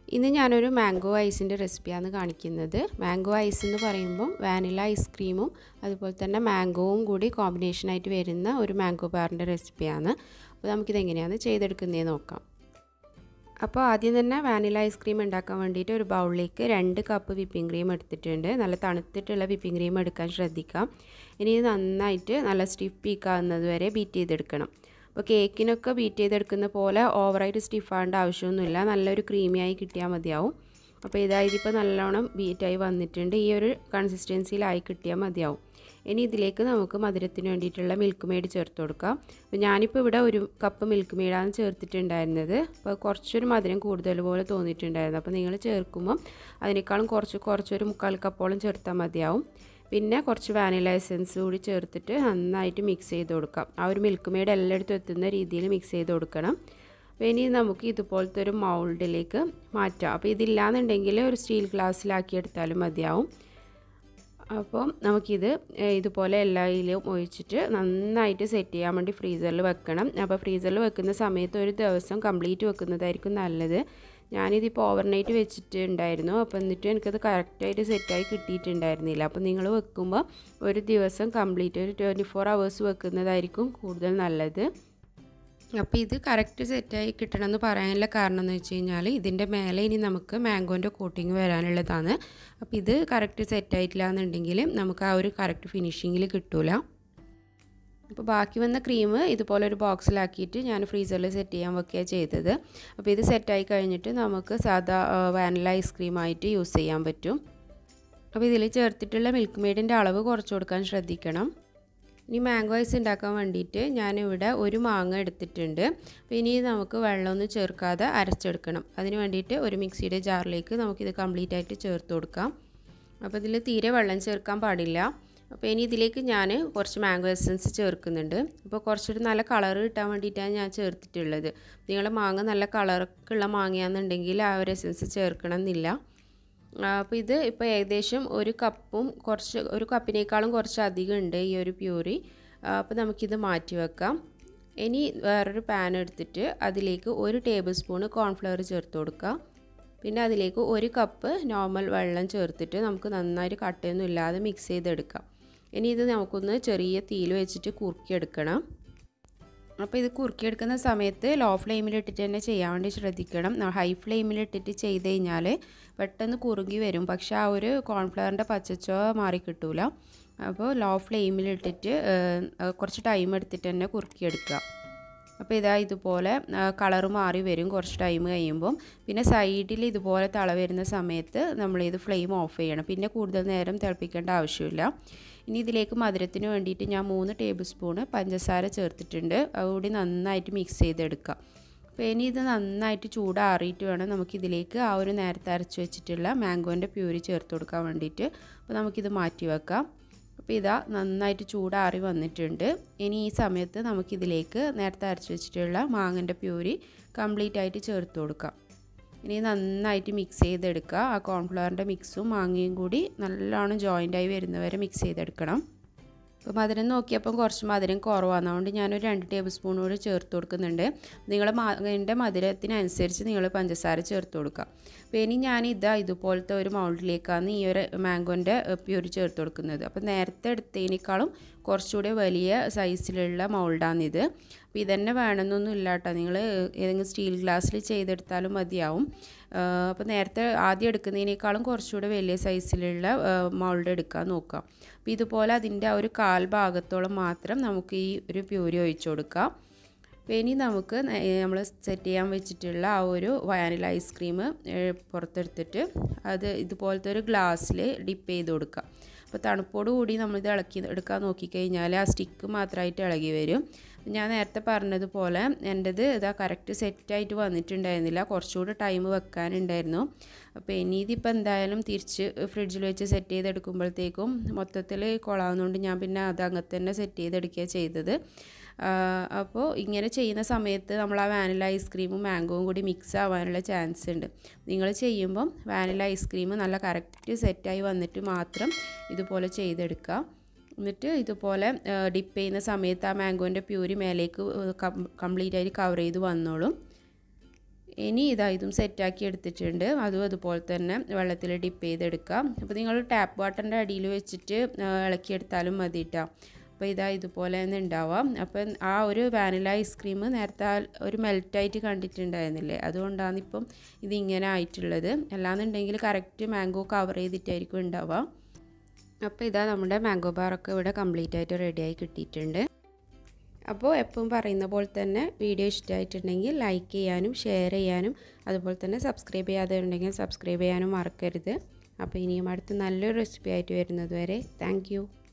ഇന്ന് ഞാനൊരു മാംഗോ ഐസിൻ്റെ റെസിപ്പിയാണ് കാണിക്കുന്നത് മാംഗോ ഐസ് എന്ന് പറയുമ്പം വാനില ഐസ്ക്രീമും അതുപോലെ തന്നെ മാംഗോവും കൂടി കോമ്പിനേഷനായിട്ട് വരുന്ന ഒരു മാംഗോ ബാറിൻ്റെ റെസിപ്പിയാണ് അപ്പോൾ നമുക്കിത് എങ്ങനെയാണ് ചെയ്തെടുക്കുന്നതെന്ന് നോക്കാം അപ്പോൾ ആദ്യം തന്നെ വാനില ഐസ്ക്രീം ഉണ്ടാക്കാൻ വേണ്ടിയിട്ട് ഒരു ബൗളിലേക്ക് രണ്ട് കപ്പ് വിപ്പിംഗ് ക്രീം എടുത്തിട്ടുണ്ട് നല്ല തണുത്തിട്ടുള്ള വിപ്പിംഗ് ക്രീം എടുക്കാൻ ശ്രദ്ധിക്കാം ഇനി ഇത് നന്നായിട്ട് നല്ല സ്റ്റിഫ് പീക്കാവുന്നത് വരെ ബീറ്റ് ചെയ്തെടുക്കണം അപ്പോൾ കേക്കിനൊക്കെ ബീറ്റ് ചെയ്തെടുക്കുന്ന പോലെ ഓവറായിട്ട് സ്റ്റിഫാകേണ്ട ആവശ്യമൊന്നുമില്ല നല്ലൊരു ക്രീമിയായി കിട്ടിയാൽ മതിയാവും അപ്പോൾ ഇതാ ഇതിപ്പോൾ നല്ലോണം ബീറ്റായി വന്നിട്ടുണ്ട് ഈ ഒരു കൺസിസ്റ്റൻസിയിലായി കിട്ടിയാൽ മതിയാവും ഇനി ഇതിലേക്ക് നമുക്ക് മധുരത്തിന് വേണ്ടിയിട്ടുള്ള മിൽക്ക് മെയ്ഡ് ചേർത്ത് കൊടുക്കാം അപ്പോൾ ഞാനിപ്പോൾ ഇവിടെ ഒരു കപ്പ് മിൽക്ക് മെയ്ഡാണ് ചേർത്തിട്ടുണ്ടായിരുന്നത് അപ്പോൾ കുറച്ചൊരു മധുരം കൂടുതൽ പോലെ തോന്നിയിട്ടുണ്ടായിരുന്നു അപ്പോൾ നിങ്ങൾ ചേർക്കുമ്പോൾ അതിനേക്കാളും കുറച്ച് കുറച്ചൊരു മുക്കാൽ കപ്പോളം ചേർത്താൽ മതിയാവും പിന്നെ കുറച്ച് വാനില എസൻസ് കൂടി ചേർത്തിട്ട് നന്നായിട്ട് മിക്സ് ചെയ്ത് കൊടുക്കാം ആ ഒരു മിൽക്ക് മെയ്ഡ് എല്ലായിടത്തും എത്തുന്ന രീതിയിൽ മിക്സ് ചെയ്ത് കൊടുക്കണം അപ്പോൾ ഇനി നമുക്ക് ഇതുപോലത്തെ ഒരു മൗൾഡിലേക്ക് മാറ്റാം അപ്പോൾ ഇതില്ലാന്നുണ്ടെങ്കിൽ ഒരു സ്റ്റീൽ ഗ്ലാസ്സിലാക്കി എടുത്താലും മതിയാവും അപ്പോൾ നമുക്കിത് ഇതുപോലെ എല്ലായിലും ഒഴിച്ചിട്ട് നന്നായിട്ട് സെറ്റ് ചെയ്യാൻ വേണ്ടി ഫ്രീസറിൽ വെക്കണം അപ്പോൾ ഫ്രീസറിൽ വെക്കുന്ന സമയത്ത് ഒരു ദിവസം കംപ്ലീറ്റ് വെക്കുന്നതായിരിക്കും നല്ലത് ഞാനിതിപ്പോൾ ഓവർനൈറ്റ് വെച്ചിട്ടുണ്ടായിരുന്നു അപ്പോൾ എന്നിട്ട് എനിക്കത് കറക്റ്റായിട്ട് സെറ്റായി കിട്ടിയിട്ടുണ്ടായിരുന്നില്ല അപ്പോൾ നിങ്ങൾ വെക്കുമ്പോൾ ഒരു ദിവസം കംപ്ലീറ്റ് ഒരു ട്വൻറ്റി ഫോർ അവേഴ്സ് വെക്കുന്നതായിരിക്കും കൂടുതൽ നല്ലത് അപ്പോൾ ഇത് കറക്റ്റ് സെറ്റായി കിട്ടണമെന്ന് പറയാനുള്ള കാരണം എന്ന് വെച്ച് കഴിഞ്ഞാൽ ഇതിൻ്റെ മേലെ ഇനി നമുക്ക് മാംഗോൻ്റെ കോട്ടിങ് വരാനുള്ളതാണ് അപ്പോൾ ഇത് കറക്റ്റ് സെറ്റായിട്ടില്ല എന്നുണ്ടെങ്കിൽ നമുക്ക് ആ ഒരു കറക്റ്റ് ഫിനിഷിങ്ങിൽ കിട്ടില്ല അപ്പോൾ ബാക്കി വന്ന ക്രീം ഇതുപോലെ ഒരു ബോക്സിലാക്കിയിട്ട് ഞാൻ ഫ്രീസറിൽ സെറ്റ് ചെയ്യാൻ വെക്കുകയാണ് ചെയ്തത് അപ്പോൾ ഇത് സെറ്റായി കഴിഞ്ഞിട്ട് നമുക്ക് സാധാ വാനില ഐസ്ക്രീമായിട്ട് യൂസ് ചെയ്യാൻ പറ്റും അപ്പോൾ ഇതിൽ ചേർത്തിട്ടുള്ള മിൽക്ക് മെയ്ഡിൻ്റെ അളവ് കുറച്ച് കൊടുക്കാൻ ശ്രദ്ധിക്കണം ഇനി മാംഗോ ഐസ് ഉണ്ടാക്കാൻ വേണ്ടിയിട്ട് ഞാനിവിടെ ഒരു മാങ്ങ എടുത്തിട്ടുണ്ട് അപ്പോൾ ഇനി നമുക്ക് വെള്ളമൊന്നും ചേർക്കാതെ അരച്ചെടുക്കണം അതിന് വേണ്ടിയിട്ട് ഒരു മിക്സിയുടെ ജാറിലേക്ക് നമുക്കിത് കംപ്ലീറ്റ് ആയിട്ട് ചേർത്ത് കൊടുക്കാം അപ്പോൾ ഇതിൽ തീരെ വെള്ളം ചേർക്കാൻ പാടില്ല അപ്പോൾ ഇനി ഇതിലേക്ക് ഞാൻ കുറച്ച് മാംഗോ എസൻസ് ചേർക്കുന്നുണ്ട് അപ്പോൾ കുറച്ചൊരു നല്ല കളർ കിട്ടാൻ വേണ്ടിയിട്ടാണ് ഞാൻ ചേർത്തിട്ടുള്ളത് നിങ്ങളുടെ മാങ്ങ നല്ല കളറൊക്കെയുള്ള മാങ്ങയാണെന്നുണ്ടെങ്കിൽ ആ ഒരു എസൻസ് ചേർക്കണം എന്നില്ല അപ്പോൾ ഇത് ഇപ്പോൾ ഏകദേശം ഒരു കപ്പും കുറച്ച് ഒരു കപ്പിനേക്കാളും കുറച്ച് അധികം ഉണ്ട് ഈ ഒരു പ്യൂരി അപ്പോൾ നമുക്കിത് മാറ്റി വെക്കാം ഇനി വേറൊരു പാൻ എടുത്തിട്ട് അതിലേക്ക് ഒരു ടേബിൾ സ്പൂണ് കോൺഫ്ലവർ ചേർത്ത് കൊടുക്കാം പിന്നെ അതിലേക്ക് ഒരു കപ്പ് നോർമൽ വെള്ളം ചേർത്തിട്ട് നമുക്ക് നന്നായിട്ട് കട്ടയൊന്നും ഇല്ലാതെ മിക്സ് ചെയ്തെടുക്കാം ഇനി ഇത് നമുക്കൊന്ന് ചെറിയ തീയിൽ വെച്ചിട്ട് കുറുക്കിയെടുക്കണം അപ്പോൾ ഇത് കുറുക്കിയെടുക്കുന്ന സമയത്ത് ലോ ഫ്ലെയിമിലിട്ടിട്ട് തന്നെ ചെയ്യാൻ വേണ്ടി ശ്രദ്ധിക്കണം ഹൈ ഫ്ലെയിമിലിട്ടിട്ട് ചെയ്ത് കഴിഞ്ഞാൽ പെട്ടെന്ന് കുറുകി വരും പക്ഷേ ആ ഒരു കോൺഫ്ലവറിൻ്റെ പച്ചച്ചോ മാറി കിട്ടൂല അപ്പോൾ ലോ ഫ്ലെയിമിലിട്ടിട്ട് കുറച്ച് ടൈം എടുത്തിട്ട് തന്നെ കുറുക്കിയെടുക്കുക അപ്പോൾ ഇതാ ഇതുപോലെ കളർ മാറി വരും കുറച്ച് ടൈം കഴിയുമ്പം പിന്നെ സൈഡിൽ ഇതുപോലെ തള വരുന്ന സമയത്ത് നമ്മളിത് ഫ്ലെയിം ഓഫ് ചെയ്യണം പിന്നെ കൂടുതൽ നേരം തിളപ്പിക്കേണ്ട ആവശ്യമില്ല ഇനി ഇതിലേക്ക് മധുരത്തിന് വേണ്ടിയിട്ട് ഞാൻ മൂന്ന് ടേബിൾ സ്പൂണ് പഞ്ചസാര ചേർത്തിട്ടുണ്ട് അതുകൂടി നന്നായിട്ട് മിക്സ് ചെയ്തെടുക്കാം അപ്പോൾ ഇനി ഇത് നന്നായിട്ട് ചൂടാറിയിട്ട് വേണം നമുക്കിതിലേക്ക് ആ ഒരു നേരത്തെ അരച്ച് വെച്ചിട്ടുള്ള മാംഗോൻ്റെ പ്യൂരി ചേർത്ത് കൊടുക്കാൻ വേണ്ടിയിട്ട് അപ്പോൾ നമുക്കിത് മാറ്റി വെക്കാം അപ്പോൾ ഇതാ നന്നായിട്ട് ചൂടാറി വന്നിട്ടുണ്ട് ഇനി ഈ സമയത്ത് നമുക്കിതിലേക്ക് നേരത്തെ അരച്ച് വെച്ചിട്ടുള്ള മാങ്ങൻ്റെ പ്യൂരി കംപ്ലീറ്റ് ആയിട്ട് ചേർത്ത് കൊടുക്കാം ഇനി നന്നായിട്ട് മിക്സ് ചെയ്തെടുക്കുക ആ കോൺഫ്ലവറിൻ്റെ മിക്സും മാങ്ങയും കൂടി നല്ലോണം ജോയിൻ്റായി വരുന്നവരെ മിക്സ് ചെയ്തെടുക്കണം അപ്പോൾ മധുരം നോക്കിയപ്പം കുറച്ച് മധുരം കുറവാണ് അതുകൊണ്ട് ഞാനൊരു രണ്ട് ടേബിൾ സ്പൂൺ കൂടി ചേർത്ത് കൊടുക്കുന്നുണ്ട് നിങ്ങൾ മാങ്ങൻ്റെ മധുരത്തിനനുസരിച്ച് നിങ്ങൾ പഞ്ചസാര ചേർത്ത് കൊടുക്കുക അപ്പോൾ ഇനി ഞാൻ ഇതാ ഇതുപോലത്തെ ഒരു മൗൾഡിലേക്കാണ് ഈ ഒരു മാംഗോൻ്റെ പ്യൂരി ചേർത്ത് കൊടുക്കുന്നത് അപ്പോൾ നേരത്തെ എടുത്തതിനേക്കാളും കുറച്ചുകൂടി വലിയ സൈസിലുള്ള മൗൾഡാണിത് അപ്പോൾ ഇതന്നെ വേണമെന്നൊന്നും ഇല്ല കേട്ടോ നിങ്ങൾ ഏതെങ്കിലും സ്റ്റീൽ ഗ്ലാസ്സിൽ ചെയ്തെടുത്താലും മതിയാവും അപ്പോൾ നേരത്തെ ആദ്യം എടുക്കുന്നതിനേക്കാളും കുറച്ചുകൂടി വലിയ സൈസിലുള്ള മൗൾഡ് എടുക്കാൻ നോക്കാം അപ്പോൾ ഇതുപോലെ അതിൻ്റെ ആ ഒരു കാൽ ഭാഗത്തോളം മാത്രം നമുക്ക് ഈ ഒരു പ്യൂരി ഒഴിച്ചു കൊടുക്കാം അപ്പോൾ ഇനി നമുക്ക് നമ്മൾ സെറ്റ് ചെയ്യാൻ വെച്ചിട്ടുള്ള ആ ഒരു വാനില ഐസ്ക്രീം പുറത്തെടുത്തിട്ട് അത് ഇതുപോലത്തെ ഒരു ഗ്ലാസ്സിൽ ഡിപ്പ് ചെയ്ത് കൊടുക്കുക അപ്പോൾ തണുപ്പോട് കൂടി നമ്മളിത് ഇളക്കി എടുക്കാൻ നോക്കിക്കഴിഞ്ഞാൽ ആ സ്റ്റിക്ക് മാത്രമായിട്ട് ഇളകി വരും ഞാൻ നേരത്തെ പറഞ്ഞതുപോലെ എൻ്റെത് ഇതാ കറക്റ്റ് സെറ്റായിട്ട് വന്നിട്ടുണ്ടായിരുന്നില്ല കുറച്ചുകൂടി ടൈം വെക്കാനുണ്ടായിരുന്നു അപ്പോൾ ഇനി ഇതിപ്പോൾ എന്തായാലും തിരിച്ച് ഫ്രിഡ്ജിൽ വെച്ച് സെറ്റ് ചെയ്തെടുക്കുമ്പോഴത്തേക്കും മൊത്തത്തിൽ കൊള്ളാവുന്നതുകൊണ്ട് ഞാൻ പിന്നെ അത് അങ്ങനത്തെ തന്നെ സെറ്റ് ചെയ്തെടുക്കുകയാണ് ചെയ്തത് അപ്പോൾ ഇങ്ങനെ ചെയ്യുന്ന സമയത്ത് നമ്മൾ ആ വാനില ഐസ്ക്രീമും മാംഗോവും കൂടി മിക്സ് ആവാനുള്ള ചാൻസ് ഉണ്ട് നിങ്ങൾ ചെയ്യുമ്പം വാനില ഐസ്ക്രീം നല്ല കറക്റ്റ് സെറ്റായി വന്നിട്ട് മാത്രം ഇതുപോലെ ചെയ്തെടുക്കുക എന്നിട്ട് ഇതുപോലെ ഡിപ്പ് ചെയ്യുന്ന സമയത്ത് ആ മാംഗോൻ്റെ പ്യൂരി മേലേക്ക് കംപ്ലീറ്റ് ആയിട്ട് കവർ ചെയ്ത് വന്നോളും ഇനി ഇതാ ഇതും സെറ്റാക്കി എടുത്തിട്ടുണ്ട് അതും അതുപോലെ തന്നെ വെള്ളത്തിൽ ഡിപ്പ് ചെയ്തെടുക്കാം അപ്പോൾ നിങ്ങൾ ടാപ്പ് വാട്ടറിൻ്റെ അടിയിൽ വെച്ചിട്ട് ഇളക്കിയെടുത്താലും മതി കേട്ടോ അപ്പോൾ ഇതാ ഇതുപോലെ തന്നെ ഉണ്ടാവാം അപ്പം ആ ഒരു വാനില ഐസ്ക്രീം നേരത്തെ ആ ഒരു മെൽറ്റായിട്ട് കണ്ടിട്ടുണ്ടായിരുന്നില്ലേ അതുകൊണ്ടാണ് ഇപ്പം ഇതിങ്ങനെ ആയിട്ടുള്ളത് അല്ലാന്നുണ്ടെങ്കിൽ കറക്റ്റ് മാംഗോ കവർ ചെയ്തിട്ടായിരിക്കും ഉണ്ടാവുക അപ്പോൾ ഇതാ നമ്മുടെ മാംഗോ ബാറൊക്കെ ഇവിടെ കംപ്ലീറ്റ് ആയിട്ട് റെഡിയായി കിട്ടിയിട്ടുണ്ട് അപ്പോൾ എപ്പോഴും പറയുന്ന പോലെ തന്നെ വീഡിയോ ഇഷ്ടമായിട്ടുണ്ടെങ്കിൽ ലൈക്ക് ചെയ്യാനും ഷെയർ ചെയ്യാനും അതുപോലെ തന്നെ സബ്സ്ക്രൈബ് ചെയ്യാതെ ഉണ്ടെങ്കിൽ സബ്സ്ക്രൈബ് ചെയ്യാനും മറക്കരുത് അപ്പോൾ ഇനിയും അടുത്ത് നല്ലൊരു റെസിപ്പി ആയിട്ട് വരുന്നത് വരെ താങ്ക്